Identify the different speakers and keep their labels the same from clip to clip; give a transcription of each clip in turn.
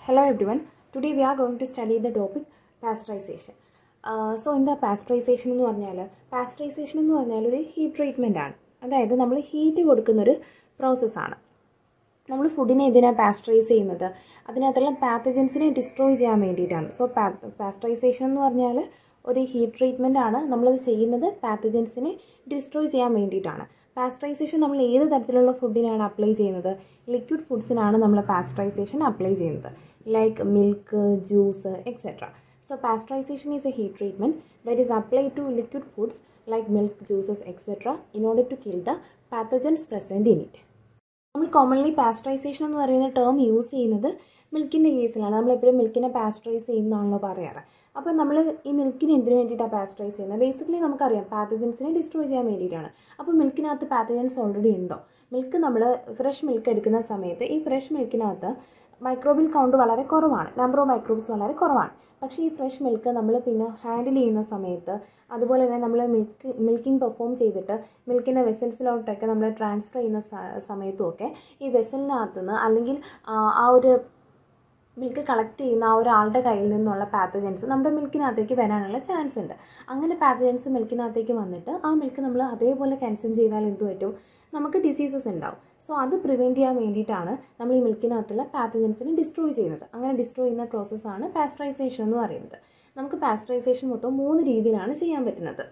Speaker 1: Hello everyone. Today we are going to study the topic pasteurization. Uh, so എന്താ pasteurization എന്ന് പറഞ്ഞാൽ pasteurisation എന്ന് പറഞ്ഞാൽ ഒരു ഹീറ്റ് ട്രീറ്റ്മെൻ്റ് ആണ് അതായത് നമ്മൾ ഹീറ്റ് കൊടുക്കുന്നൊരു പ്രോസസ്സാണ് നമ്മൾ ഫുഡിനെ എന്തിനാണ് പാസ്ചറൈസ് ചെയ്യുന്നത് അതിനകത്തുള്ള പാത്തജൻസിനെ ഡിസ്ട്രോയ് ചെയ്യാൻ വേണ്ടിയിട്ടാണ് സോ പാസ്ചറൈസേഷൻ എന്ന് പറഞ്ഞാൽ ഒരു ഹീറ്റ് ട്രീറ്റ്മെൻ്റ് ആണ് നമ്മളത് ചെയ്യുന്നത് പാത്തജൻസിനെ ഡിസ്ട്രോയ് ചെയ്യാൻ വേണ്ടിയിട്ടാണ് പാസ്ചറൈസേഷൻ നമ്മൾ ഏത് തരത്തിലുള്ള ഫുഡിനാണ് അപ്ലൈ ചെയ്യുന്നത് ലിക്വിഡ് ഫുഡ്സിനാണ് നമ്മൾ പാസ്ചറൈസേഷൻ അപ്ലൈ ചെയ്യുന്നത് like milk juice etcetera So pasteurization is a heat treatment that is applied to liquid foods like milk, juices, etc. in order to kill the pathogens present in it. നമ്മൾ commonly pasteurization എന്ന് പറയുന്ന term use ചെയ്യുന്നത് മിൽക്കിൻ്റെ കേസിലാണ് നമ്മളെപ്പോഴും മിൽക്കിനെ pasteurise ചെയ്യുന്നതാണല്ലോ പറയാറ് അപ്പോൾ നമ്മൾ ഈ മിൽക്കിന് എന്തിനു വേണ്ടിയിട്ടാണ് പാസ്ചറൈസ് ചെയ്യുന്നത് ബേസിക്കലി നമുക്കറിയാം പാത്തജൻസിനെ ഡിസ്ട്രോയ് ചെയ്യാൻ വേണ്ടിയിട്ടാണ് അപ്പോൾ മിൽക്കിനകത്ത് പാത്തജൻസ് ഓൾറെഡി ഉണ്ടോ മിൽക്ക് നമ്മൾ ഫ്രഷ് മിൽക്ക് എടുക്കുന്ന സമയത്ത് ഈ ഫ്രഷ് മിൽക്കിനകത്ത് മൈക്രോബിൽ കൗണ്ട് വളരെ കുറവാണ് നമ്പർ ഓഫ് മൈക്രോബ്സ് വളരെ കുറവാണ് പക്ഷേ ഈ ഫ്രഷ് മിൽക്ക് നമ്മൾ പിന്നെ ഹാൻഡിൽ ചെയ്യുന്ന സമയത്ത് അതുപോലെ തന്നെ നമ്മൾ മിൽക്ക് മിൽക്കിംഗ് പെർഫോം ചെയ്തിട്ട് മിൽക്കിൻ്റെ വെസൽസിലോട്ടൊക്കെ നമ്മൾ ട്രാൻസ്ഫർ ചെയ്യുന്ന സമയത്തും ഒക്കെ ഈ വെസലിനകത്തുനിന്ന് അല്ലെങ്കിൽ ആ ഒരു മിൽക്ക് കളക്ട് ചെയ്യുന്ന ആ ഒരാളുടെ കയ്യിൽ നിന്നുള്ള പാത്തജൻസ് നമ്മുടെ മിൽക്കിനകത്തേക്ക് വരാനുള്ള ചാൻസ് ഉണ്ട് അങ്ങനെ പാത്തജൻസ് മിൽക്കിനകത്തേക്ക് വന്നിട്ട് ആ മിൽക്ക് നമ്മൾ അതേപോലെ കൺസ്യൂം ചെയ്താൽ എന്ത് പറ്റും നമുക്ക് ഡിസീസസ് ഉണ്ടാവും സോ അത് പ്രിവെൻറ്റ് ചെയ്യാൻ വേണ്ടിയിട്ടാണ് നമ്മൾ ഈ മിൽക്കിനകത്തുള്ള പാത്തജൻസിനെ ഡിസ്ട്രോയ് ചെയ്യുന്നത് അങ്ങനെ ഡിസ്ട്രോയ് ചെയ്യുന്ന പ്രോസസ്സാണ് പാസ്ചറൈസേഷൻ എന്ന് പറയുന്നത് നമുക്ക് പാസ്ചറൈസേഷൻ മൊത്തം മൂന്ന് രീതിയിലാണ് ചെയ്യാൻ പറ്റുന്നത്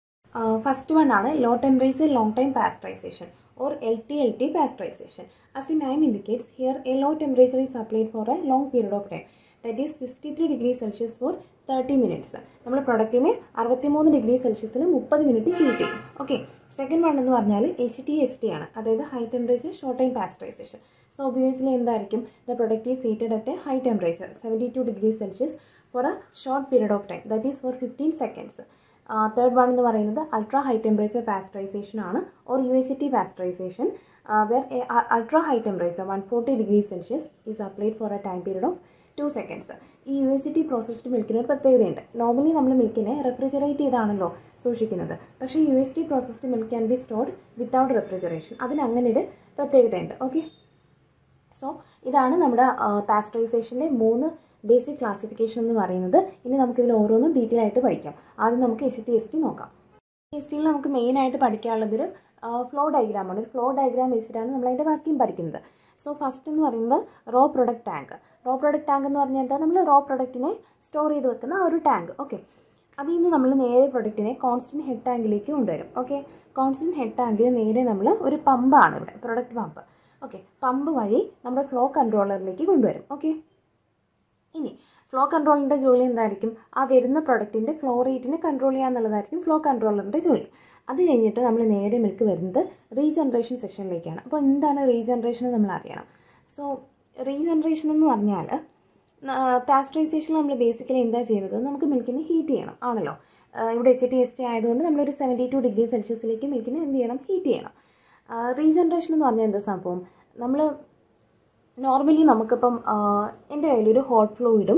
Speaker 1: ഫസ്റ്റ് വൺ ആണ് low temperature long time pasteurization or LTLT pasteurization. As the name indicates, here a low temperature is applied for a long period of time. That is 63 degrees Celsius for 30 minutes. നമ്മൾ പ്രൊഡക്റ്റിനെ അറുപത്തിമൂന്ന് degree സെൽഷ്യസിൽ മുപ്പത് minute heat ചെയ്യും okay second one എന്ന് പറഞ്ഞാൽ H T S T ആണ് അതായത് high temperature short time pasteurization so obviously എന്തായിരിക്കും the product is heated at a high temperature seventy two degree celsius for a short period of time that is for fifteen seconds third one എന്ന് പറയുന്നത് ultra high temperature pasteurization ആണ് or U S T pasteurization where ultra high temperature one forty degree Celsius is applied for a time period of two seconds ഈ U S T processed മിൽക്കിന് ഒരു പ്രത്യേകതയുണ്ട് normally നമ്മൾ മിൽക്കിനെ refrigerate ചെയ്താണല്ലോ സൂക്ഷിക്കുന്നത് പക്ഷേ U S T processed milk can be stored without refrigeration അതിന് അങ്ങനെ ഒരു പ്രത്യേകതയുണ്ട് ഓക്കെ സോ ഇതാണ് നമ്മുടെ പാസ്ചറൈസേഷൻ്റെ മൂന്ന് ബേസിക് ക്ലാസിഫിക്കേഷൻ എന്ന് പറയുന്നത് ഇനി നമുക്കിതിൽ ഓരോന്നും ഡീറ്റെയിൽ ആയിട്ട് പഠിക്കാം ആദ്യം നമുക്ക് എച്ച് ടി എസ് ടി നോക്കാം എസ് ടിയിൽ നമുക്ക് മെയിനായിട്ട് പഠിക്കാനുള്ളതൊരു ഫ്ലോ ഡയഗ്രാമാണ് ഒരു ഫ്ലോ ഡയഗ്രാം വെച്ചിട്ടാണ് നമ്മൾ അതിൻ്റെ വർക്കിംഗ് പഠിക്കുന്നത് സോ ഫസ്റ്റ് എന്ന് പറയുന്നത് raw product tank raw product tank എന്ന് പറഞ്ഞാൽ എന്താ നമ്മൾ റോ പ്രൊഡക്റ്റിനെ സ്റ്റോർ ചെയ്ത് വെക്കുന്ന ആ ഒരു ടാങ്ക് ഓക്കെ അതിൽ നിന്ന് നമ്മൾ നേരെ പ്രൊഡക്റ്റിനെ കോൺസ്റ്റൻറ്റ് ഹെഡ് ടാങ്കിലേക്ക് കൊണ്ടുവരും ഓക്കെ കോൺസ്റ്റൻറ്റ് ഹെഡ് ടാങ്കിൽ നേരെ നമ്മൾ ഒരു പമ്പാണ് ഇവിടെ പ്രൊഡക്റ്റ് പമ്പ് ഓക്കെ പമ്പ് വഴി നമ്മുടെ ഫ്ലോ കൺട്രോളറിലേക്ക് കൊണ്ടുവരും ഓക്കെ ഇനി ഫ്ലോ കൺട്രോളിൻ്റെ ജോലി എന്തായിരിക്കും ആ വരുന്ന പ്രൊഡക്റ്റിൻ്റെ ഫ്ലോ റേറ്റിനെ കൺട്രോൾ ചെയ്യുക എന്നുള്ളതായിരിക്കും ഫ്ലോ കൺട്രോളറിൻ്റെ ജോലി അത് കഴിഞ്ഞിട്ട് നമ്മൾ നേരെ മിൽക്ക് വരുന്നത് റീജനറേഷൻ സെക്ഷനിലേക്കാണ് അപ്പോൾ എന്താണ് റീജനറേഷൻ നമ്മൾ അറിയണം സോ റീജനറേഷൻ എന്ന് പറഞ്ഞാൽ പാസ്ചറൈസേഷനിൽ നമ്മൾ ബേസിക്കലി എന്താ ചെയ്യുന്നത് നമുക്ക് മിൽക്കിനെ ഹീറ്റ് ചെയ്യണം ആണല്ലോ ഇവിടെ എച്ച് ടി എസ് ടി ആയതുകൊണ്ട് നമ്മളൊരു സെവൻറ്റി ടു ഡിഗ്രി സെൽഷ്യസിലേക്ക് മിൽക്കിനെ എന്ത് ചെയ്യണം ഹീറ്റ് ചെയ്യണം റീജനറേഷൻ എന്ന് പറഞ്ഞാൽ എന്താ സംഭവം നമ്മൾ നോർമലി നമുക്കിപ്പം എൻ്റെ കയ്യിലൊരു ഹോട്ട് ഫ്ലൂയിഡും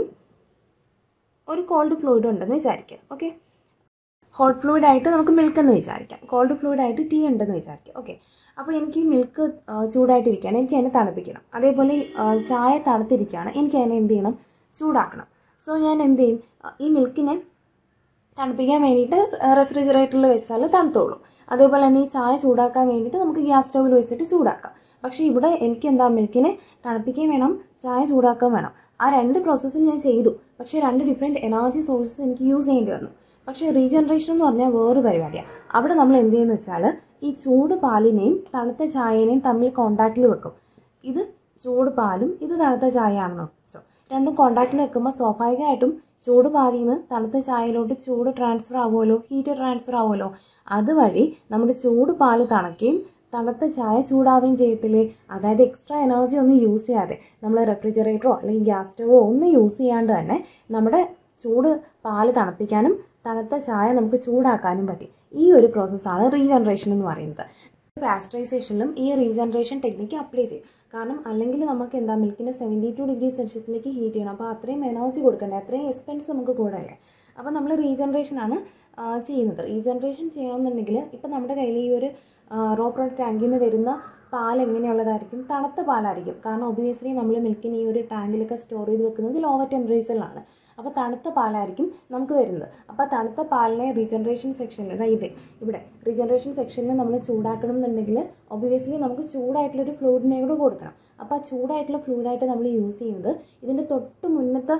Speaker 1: ഒരു കോൾഡ് ഫ്ലൂയിഡും ഉണ്ടെന്ന് വിചാരിക്കുക ഓക്കെ ഹോട്ട് ഫ്ലൂയിഡ് ആയിട്ട് നമുക്ക് മിൽക്ക് എന്ന് വിചാരിക്കാം കോൾഡ് ഫ്ലൂയിഡ് ആയിട്ട് ടീ ഉണ്ടെന്ന് വിചാരിക്കാം ഓക്കെ അപ്പോൾ എനിക്ക് മിൽക്ക് ചൂടായിട്ടിരിക്കുകയാണ് എനിക്ക് അതിനെ തണുപ്പിക്കണം അതേപോലെ ചായ തണുത്തിരിക്കുകയാണ് എനിക്ക് അതിനെ എന്ത് ചെയ്യണം ചൂടാക്കണം സോ ഞാൻ എന്ത് ചെയ്യും ഈ മിൽക്കിനെ തണുപ്പിക്കാൻ വേണ്ടിയിട്ട് റെഫ്രിജറേറ്ററിൽ വെച്ചാൽ തണുത്തോളും അതേപോലെ തന്നെ ഈ ചായ ചൂടാക്കാൻ വേണ്ടിയിട്ട് നമുക്ക് ഗ്യാസ് സ്റ്റൗവിൽ വെച്ചിട്ട് ചൂടാക്കാം പക്ഷേ ഇവിടെ എനിക്ക് എന്താ മിൽക്കിനെ തണുപ്പിക്കുകയും വേണം ചായ ചൂടാക്കാൻ വേണം ആ രണ്ട് പ്രോസസ്സും ഞാൻ ചെയ്തു പക്ഷേ രണ്ട് ഡിഫറെൻറ്റ് എനർജി സോഴ്സസ് എനിക്ക് യൂസ് ചെയ്യേണ്ടി വന്നു പക്ഷേ റീജനറേഷൻ എന്ന് പറഞ്ഞാൽ വേറൊരു പരിപാടിയാണ് അവിടെ നമ്മൾ എന്ത് ചെയ്യുന്നത് വെച്ചാൽ ഈ ചൂട് പാലിനെയും തണുത്ത ചായനെയും തമ്മിൽ കോണ്ടാക്റ്റിൽ വെക്കും ഇത് ചൂട് പാലും ഇത് തണുത്ത ചായയാണെന്ന് വെച്ചോ രണ്ടും കോണ്ടാക്റ്റിൽ വെക്കുമ്പോൾ സ്വാഭാവികമായിട്ടും ചൂട് പാലിൽ നിന്ന് തണുത്ത ചായയിലോട്ട് ചൂട് ട്രാൻസ്ഫർ ആവുമല്ലോ ഹീറ്റ് ട്രാൻസ്ഫർ ആവുമല്ലോ അതുവഴി നമ്മുടെ ചൂട് പാല് തണുക്കുകയും തണുത്ത ചായ ചൂടാവുകയും ചെയ്യത്തില്ലേ അതായത് എക്സ്ട്രാ എനർജി ഒന്നും യൂസ് ചെയ്യാതെ നമ്മൾ റെഫ്രിജറേറ്ററോ അല്ലെങ്കിൽ ഗ്യാസ് സ്റ്റവോ ഒന്നും യൂസ് ചെയ്യാണ്ട് തന്നെ നമ്മുടെ ചൂട് പാല് തണുപ്പിക്കാനും തണുത്ത ചായ നമുക്ക് ചൂടാക്കാനും പറ്റി ഈ ഒരു പ്രോസസ്സാണ് റീജനറേഷൻ എന്ന് പറയുന്നത് പാസ്ചറൈസേഷനിലും ഈ റീജനറേഷൻ ടെക്നിക്ക് അപ്ലൈ ചെയ്യും കാരണം അല്ലെങ്കിൽ നമുക്ക് എന്താ മിൽക്കിനെ സെവൻറ്റി ടു ഡിഗ്രി സെൽഷ്യസിലേക്ക് ഹീറ്റ് ചെയ്യണം അപ്പോൾ അത്രയും എനർജി കൊടുക്കണ്ടേ അത്രയും എക്സ്പെൻസ് നമുക്ക് കൂടല്ലേ അപ്പോൾ നമ്മൾ റീജനറേഷൻ ആണ് ചെയ്യുന്നത് റീജനറേഷൻ ചെയ്യണമെന്നുണ്ടെങ്കിൽ ഇപ്പം നമ്മുടെ കയ്യിൽ ഈ ഒരു റോ പ്രൊഡക്റ്റ് ടാങ്കിൽ നിന്ന് വരുന്ന പാൽ എങ്ങനെയുള്ളതായിരിക്കും തണുത്ത പാലായിരിക്കും കാരണം ഒബിയസ്ലി നമ്മൾ മിൽക്കിന് ഈ ഒരു ടാങ്കിലൊക്കെ സ്റ്റോർ ചെയ്ത് വെക്കുന്നത് ലോവർ ടെമ്പറേച്ചറിലാണ് അപ്പോൾ തണുത്ത പാലായിരിക്കും നമുക്ക് വരുന്നത് അപ്പോൾ തണുത്ത പാലിനെ റീജനറേഷൻ സെക്ഷനിൽ അതായത് ഇവിടെ റീജനറേഷൻ സെക്ഷനിൽ നമ്മൾ ചൂടാക്കണം എന്നുണ്ടെങ്കിൽ ഒബിയസ്ലി നമുക്ക് ചൂടായിട്ടുള്ളൊരു ഫ്ലൂയിഡിനെ കൂടെ കൊടുക്കണം അപ്പോൾ ആ ചൂടായിട്ടുള്ള ഫ്ലൂയിഡായിട്ട് നമ്മൾ യൂസ് ചെയ്യുന്നത് ഇതിൻ്റെ തൊട്ട് മുന്നത്തെ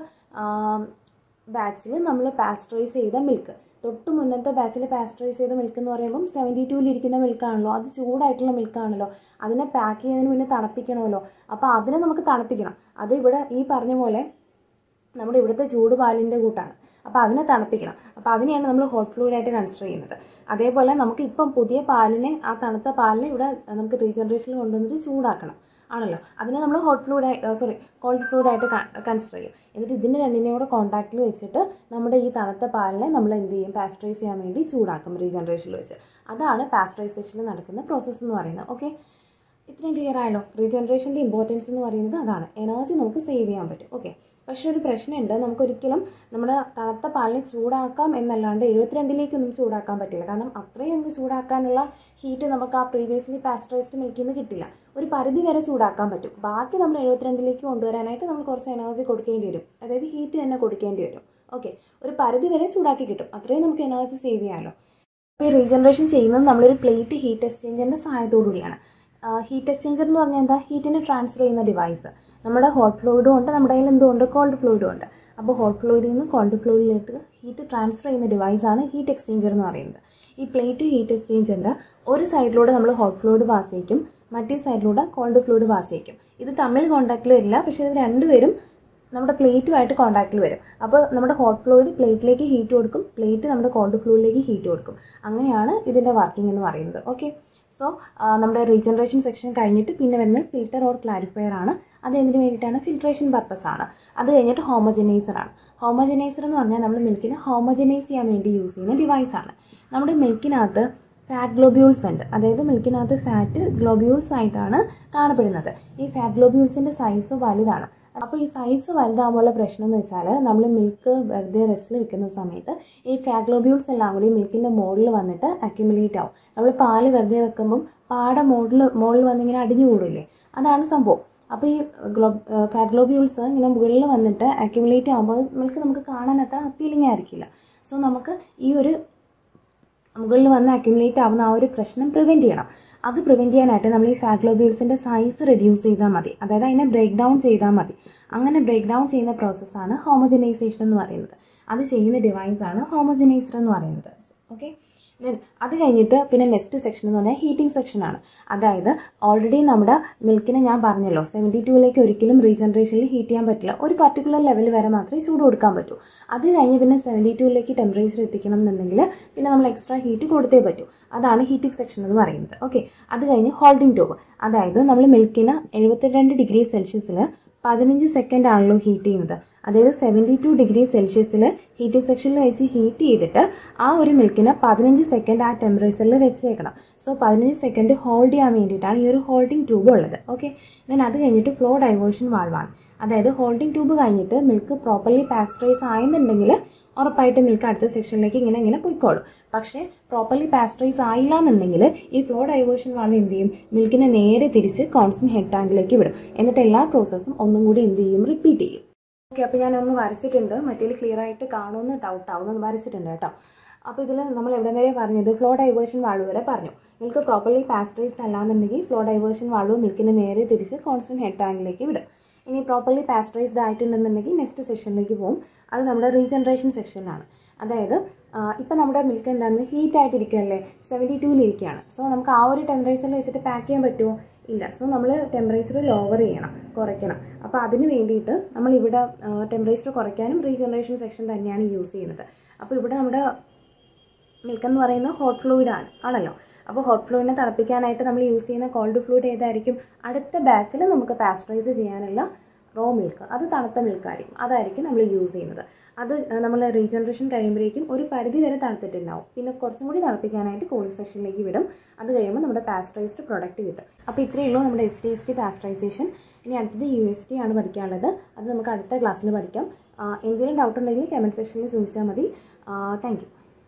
Speaker 1: ബാച്ചിൽ നമ്മൾ പാസ്ചറൈസ് ചെയ്ത മിൽക്ക് തൊട്ട് മുന്നത്തെ ബാച്ചിൽ പാസ്ചറൈസ് ചെയ്ത മിൽക്ക് എന്ന് പറയുമ്പം സെവൻറ്റി ടൂവിലിരിക്കുന്ന മിൽക്കാണല്ലോ അത് ചൂടായിട്ടുള്ള മിൽക്കാണല്ലോ അതിനെ പാക്ക് ചെയ്യുന്നതിന് മുന്നേ തണുപ്പിക്കണമല്ലോ അപ്പോൾ അതിനെ നമുക്ക് തണുപ്പിക്കണം അത് ഇവിടെ ഈ പറഞ്ഞ പോലെ നമ്മുടെ ഇവിടുത്തെ ചൂട് പാലിൻ്റെ കൂട്ടാണ് അപ്പോൾ അതിനെ തണുപ്പിക്കണം അപ്പോൾ അതിനെയാണ് നമ്മൾ ഹോട്ട് ഫ്ലൂയിഡായിട്ട് കൺസിഡർ ചെയ്യുന്നത് അതേപോലെ നമുക്ക് ഇപ്പം പുതിയ പാലിനെ ആ തണുത്ത പാലിനെ ഇവിടെ നമുക്ക് റീജനറേഷനിൽ കൊണ്ടുവന്നിട്ട് ചൂടാക്കണം ആണല്ലോ അതിനെ നമ്മൾ ഹോട്ട് ഫ്ലൂയിഡായി സോറി കോൾഡ് ഫ്ലൂയിഡായിട്ട് കൺസിഡർ ചെയ്യും എന്നിട്ട് ഇതിൻ്റെ രണ്ടിനെയും കൂടെ കോൺടാക്റ്റിൽ വെച്ചിട്ട് നമ്മുടെ ഈ തണുത്ത പാലിനെ നമ്മൾ എന്ത് ചെയ്യും പാസ്ചറൈസ് ചെയ്യാൻ വേണ്ടി ചൂടാക്കും റീജനറേഷനിൽ വെച്ച് അതാണ് പാസ്ചറൈസേഷനിൽ നടക്കുന്ന പ്രോസസ്സ് എന്ന് പറയുന്നത് ഓക്കെ ഇത്രയും ക്ലിയർ ആയല്ലോ റീജനറേഷൻ്റെ ഇമ്പോർട്ടൻസ് എന്ന് പറയുന്നത് അതാണ് എനർജി നമുക്ക് സേവ് ചെയ്യാൻ പറ്റും ഓക്കെ പക്ഷേ ഒരു പ്രശ്നമുണ്ട് നമുക്കൊരിക്കലും നമ്മുടെ തണുത്ത പാലിനെ ചൂടാക്കാം എന്നല്ലാണ്ട് എഴുപത്തിരണ്ടിലേക്കൊന്നും ചൂടാക്കാൻ പറ്റില്ല കാരണം അത്രയും നമുക്ക് ചൂടാക്കാനുള്ള ഹീറ്റ് നമുക്ക് ആ പ്രീവിയസ്ലി പാസ്ചറൈസ്ഡ് മിൽക്കിൽ നിന്ന് കിട്ടില്ല ഒരു പരിധി വരെ ചൂടാക്കാൻ പറ്റും ബാക്കി നമ്മൾ എഴുപത്തിരണ്ടിലേക്ക് കൊണ്ടുവരാനായിട്ട് നമ്മൾ കുറച്ച് എനർജി കൊടുക്കേണ്ടി വരും അതായത് ഹീറ്റ് തന്നെ കൊടുക്കേണ്ടി വരും ഓക്കെ ഒരു പരിധി വരെ ചൂടാക്കി കിട്ടും അത്രയും നമുക്ക് എനർജി സേവ് ചെയ്യാമല്ലോ അപ്പോൾ ഈ റീജനറേഷൻ ചെയ്യുന്നത് നമ്മളൊരു പ്ലേറ്റ് ഹീറ്റ് എക്സ്ചേഞ്ചറിൻ്റെ സഹായത്തോടു കൂടിയാണ് ഹീറ്റ് എക്സ്ചേഞ്ചർ എന്ന് പറഞ്ഞാൽ എന്താ ഹീറ്റിനെ ട്രാൻസ്ഫർ ചെയ്യുന്ന ഡിവൈസ് നമ്മുടെ ഹോട്ട് ഫ്ലൂയിഡും ഉണ്ട് നമ്മുടെ കയ്യിൽ എന്തുകൊണ്ട് കോൾഡ് ഫ്ലൂയിഡും ഉണ്ട് അപ്പോൾ ഹോട്ട് ഫ്ലൂയിഡിൽ നിന്ന് കോൾഡ് ഫ്ലൂയിഡിലേക്ക് ഹീറ്റ് ട്രാൻസ്ഫർ ചെയ്യുന്ന ഡിവൈസാണ് ഹീറ്റ് എക്സ്ചേഞ്ചർ എന്ന് പറയുന്നത് ഈ പ്ലേറ്റ് ഹീറ്റ് എക്സ്ചേഞ്ചറിൻ്റെ ഒരു സൈഡിലൂടെ നമ്മൾ ഹോട്ട് ഫ്ലൂയിഡ് പാസ് ചെയ്യിക്കും മറ്റേ സൈഡിലൂടെ കോൾഡ് ഫ്ലൂയിഡ് പാസ് ചെയ്യിക്കും ഇത് തമ്മിൽ കോൺടാക്റ്റിൽ വരില്ല പക്ഷേ ഇത് രണ്ടുപേരും നമ്മുടെ പ്ലേറ്റുമായിട്ട് കോൺടാക്റ്റിൽ വരും അപ്പോൾ നമ്മുടെ ഹോട്ട് ഫ്ലൂയിഡ് പ്ലേറ്റിലേക്ക് ഹീറ്റ് കൊടുക്കും പ്ലേറ്റ് നമ്മുടെ കോൾഡ് ഫ്ലൂയിഡിലേക്ക് ഹീറ്റ് കൊടുക്കും അങ്ങനെയാണ് ഇതിൻ്റെ വർക്കിംഗ് എന്ന് പറയുന്നത് ഓക്കെ സോ നമ്മുടെ റീജനറേഷൻ സെക്ഷൻ കഴിഞ്ഞിട്ട് പിന്നെ വരുന്നത് ഫിൽറ്റർ ഓർ ക്ലാരിഫയർ ആണ് അത് എന്തിനു വേണ്ടിയിട്ടാണ് ഫിൽട്രേഷൻ പർപ്പസ് ആണ് അത് കഴിഞ്ഞിട്ട് ഹോമജനൈസർ ആണ് ഹോമജനൈസർ എന്ന് പറഞ്ഞാൽ നമ്മൾ മിൽക്കിനെ ഹോമജനൈസ് ചെയ്യാൻ വേണ്ടി യൂസ് ചെയ്യുന്ന ഡിവൈസ് ആണ് നമ്മുടെ മിൽക്കിനകത്ത് ഫാറ്റ് ഗ്ലോബ്യൂൾസ് ഉണ്ട് അതായത് മിൽക്കിനകത്ത് ഫാറ്റ് ഗ്ലോബ്യൂൾസ് ആയിട്ടാണ് കാണപ്പെടുന്നത് ഈ ഫാറ്റ് ഗ്ലോബ്യൂൾസിൻ്റെ സൈസ് വലുതാണ് അപ്പോൾ ഈ സൈസ് വലുതാകുമ്പോഴുള്ള പ്രശ്നം എന്ന് വെച്ചാൽ നമ്മൾ മിൽക്ക് വെറുതെ റെസ്റ്റിൽ വെക്കുന്ന സമയത്ത് ഈ ഫാഗ്ലോബ്യൂൾസ് എല്ലാം കൂടി മിൽക്കിൻ്റെ മുകളിൽ വന്നിട്ട് അക്യുമുലേറ്റ് ആവും നമ്മൾ പാല് വെറുതെ വെക്കുമ്പം പാട മുകളിൽ മുകളിൽ വന്നിങ്ങനെ അടിഞ്ഞു കൂടില്ലേ അതാണ് സംഭവം അപ്പോൾ ഈ ഗ്ലോ ഫാഗ്ലോബ്യൂൾസ് ഇങ്ങനെ മുകളിൽ വന്നിട്ട് അക്യുമുലേറ്റ് ആകുമ്പോൾ മിൽക്ക് നമുക്ക് കാണാൻ അത്ര അപ്പീലിംഗ് ആയിരിക്കില്ല സോ നമുക്ക് ഈ ഒരു മുകളിൽ വന്ന് അക്യുമുലേറ്റ് ആവുന്ന ആ ഒരു പ്രശ്നം പ്രിവെൻറ്റ് ചെയ്യണം അത് പ്രിവെൻറ്റ് ചെയ്യാനായിട്ട് നമ്മൾ ഈ ഫാറ്റ് ഗ്ലോബ്യൂൾസിൻ്റെ സൈസ് റെഡ്യൂസ് ചെയ്താൽ മതി അതായത് അതിനെ ബ്രേക്ക് ഡൗൺ ചെയ്താൽ മതി അങ്ങനെ ബ്രേക്ക് ഡൗൺ ചെയ്യുന്ന പ്രോസസ്സാണ് ഹോമജനൈസേഷൻ എന്ന് പറയുന്നത് അത് ചെയ്യുന്ന ഡിവൈസാണ് ഹോമജനൈസർ എന്ന് പറയുന്നത് ഓക്കെ ദെൻ അത് കഴിഞ്ഞിട്ട് പിന്നെ നെക്സ്റ്റ് സെക്ഷൻ എന്ന് പറഞ്ഞാൽ ഹീറ്റിംഗ് സെക്ഷനാണ് അതായത് ഓൾറെഡി നമ്മുടെ മിൽക്കിനെ ഞാൻ പറഞ്ഞല്ലോ സെവൻറ്റി ടൂവിലേക്ക് ഒരിക്കലും റീജനറേഷനിൽ ഹീറ്റ് ചെയ്യാൻ പറ്റില്ല ഒരു പർട്ടിക്കുലർ ലെവൽ വരെ മാത്രമേ ചൂട് കൊടുക്കാൻ പറ്റൂ അത് കഴിഞ്ഞ് പിന്നെ സെവൻറ്റി ടൂവിലേക്ക് ടെമ്പറേച്ചർ എത്തിക്കണം എന്നുണ്ടെങ്കിൽ പിന്നെ നമ്മൾ എക്സ്ട്രാ ഹീറ്റ് കൊടുത്തേ പറ്റൂ അതാണ് ഹീറ്റിംഗ് സെക്ഷൻ എന്ന് പറയുന്നത് ഓക്കെ അത് കഴിഞ്ഞ് ഹോൾഡിംഗ് ട്യൂബ് അതായത് നമ്മൾ മിൽക്കിന് എഴുപത്തിരണ്ട് ഡിഗ്രി സെൽഷ്യസിൽ പതിനഞ്ച് സെക്കൻഡ് ആണല്ലോ ഹീറ്റ് ചെയ്യുന്നത് അതായത് സെവൻറ്റി ടു ഡിഗ്രി സെൽഷ്യസിൽ ഹീറ്റിംഗ് സെക്ഷനിൽ വെച്ച് ഹീറ്റ് ചെയ്തിട്ട് ആ ഒരു മിൽക്കിനെ പതിനഞ്ച് സെക്കൻഡ് ആ ടെമ്പറേച്ചറിൽ വെച്ചേക്കണം സോ പതിനഞ്ച് സെക്കൻഡ് ഹോൾഡ് ചെയ്യാൻ വേണ്ടിയിട്ടാണ് ഈ ഒരു ഹോൾഡിംഗ് ട്യൂബ് ഉള്ളത് ഓക്കെ ദെൻ അത് കഴിഞ്ഞിട്ട് ഫ്ലോ ഡൈവേർഷൻ വാൾവാണ് അതായത് ഹോൾഡിംഗ് ട്യൂബ് കഴിഞ്ഞിട്ട് മിൽക്ക് പ്രോപ്പർലി പാസ്ചറൈസ് ആയെന്നുണ്ടെങ്കിൽ ഉറപ്പായിട്ട് മിൽക്ക് അടുത്ത സെക്ഷനിലേക്ക് ഇങ്ങനെ ഇങ്ങനെ പോയിക്കോളും പക്ഷേ പ്രോപ്പർലി പാസ്ചറൈസ് ആയില്ല എന്നുണ്ടെങ്കിൽ ഈ ഫ്ലോ ഡൈവേർഷൻ വാൾവ് എന്ത് ചെയ്യും മിൽക്കിനെ നേരെ തിരിച്ച് കോൺസ്റ്റന്റ് ഹെഡ് ടാങ്കിലേക്ക് വിടും എന്നിട്ട് എല്ലാ പ്രോസസ്സും ഒന്നും കൂടി എന്ത് ചെയ്യും റിപ്പീറ്റ് ചെയ്യും ഓക്കെ അപ്പോൾ ഞാൻ ഒന്ന് വരച്ചിട്ടുണ്ട് മറ്റേൽ ക്ലിയർ ആയിട്ട് കാണുമെന്ന് ഡൗട്ട് ആവുമെന്ന് വരച്ചിട്ടുണ്ട് കേട്ടോ അപ്പോൾ ഇതിൽ നമ്മൾ എവിടെ വരെ പറഞ്ഞത് ഫ്ലോ ഡൈവേർഷൻ വാൾവ് വരെ പറഞ്ഞു മിൽക്ക് പ്രോപ്പർലി പാസ്ചറൈസ്ഡ് അല്ലാന്നുണ്ടെങ്കിൽ ഫ്ലോ ഡൈവേർഷൻ വാൾവ് മിൽക്കിനെ നേരെ തിരിച്ച് കോൺസ്റ്റന്റ് ഹെഡ് ടാങ്കിലേക്ക് വിടും ഇനി പ്രോപ്പർലി പാസ്ചറൈസ്ഡ് ആയിട്ടുണ്ടെന്നുണ്ടെങ്കിൽ നെക്സ്റ്റ് സെക്ഷനിലേക്ക് പോകും അത് നമ്മുടെ റീജനറേഷൻ സെക്ഷനിലാണ് അതായത് ഇപ്പം നമ്മുടെ മിൽക്ക് എന്താണ് ഹീറ്റ് ആയിട്ടിരിക്കുകയല്ലേ സെവൻറ്റി ടൂവിലിരിക്കുകയാണ് സോ നമുക്ക് ആ ഒരു ടെമ്പറേച്ചറിൽ വെച്ചിട്ട് പാക്ക് ചെയ്യാൻ പറ്റുമോ ഇല്ല സോ നമ്മൾ ടെമ്പറേച്ചർ ലോവർ ചെയ്യണം കുറയ്ക്കണം അപ്പോൾ അതിന് വേണ്ടിയിട്ട് നമ്മൾ ഇവിടെ ടെമ്പറേച്ചർ കുറയ്ക്കാനും റീജനറേഷൻ സെക്ഷൻ തന്നെയാണ് യൂസ് ചെയ്യുന്നത് അപ്പോൾ ഇവിടെ നമ്മുടെ മിൽക്ക് എന്ന് പറയുന്നത് ഹോട്ട് ഫ്ലൂയിഡ് ആണ് ആണല്ലോ അപ്പോൾ ഹോട്ട് ഫ്ലൂയിഡിനെ തിളപ്പിക്കാനായിട്ട് നമ്മൾ യൂസ് ചെയ്യുന്ന കോൾഡ് ഫ്ലൂയിഡ് ഏതായിരിക്കും അടുത്ത ബാച്ചിൽ നമുക്ക് പാസ്ചറൈസ് ചെയ്യാനുള്ള റോ മിൽക്ക് അത് തണുത്ത മിൽക്കായിരിക്കും അതായിരിക്കും നമ്മൾ യൂസ് ചെയ്യുന്നത് അത് നമ്മൾ റീജനറേഷൻ കഴിയുമ്പോഴേക്കും ഒരു പരിധി വരെ തണുത്തിട്ടുണ്ടാവും പിന്നെ കുറച്ചും കൂടി തണുപ്പിക്കാനായിട്ട് കൂളിംഗ് സെക്ഷനിലേക്ക് വിടും അത് കഴിയുമ്പോൾ നമ്മുടെ പാസ്ചറൈസ്ഡ് പ്രൊഡക്റ്റ് കിട്ടും അപ്പോൾ ഇത്രയേ ഉള്ളൂ നമ്മുടെ S T S T pasteurization ഇനി അടുത്തത് യു എസ് ടി ആണ് പഠിക്കാനുള്ളത് അത് നമുക്ക് അടുത്ത ക്ലാസ്സിൽ പഠിക്കാം എന്തെങ്കിലും ഡൗട്ട് ഉണ്ടെങ്കിൽ കമൻറ്റ് സെക്ഷനിൽ ചോദിച്ചാൽ മതി താങ്ക് യു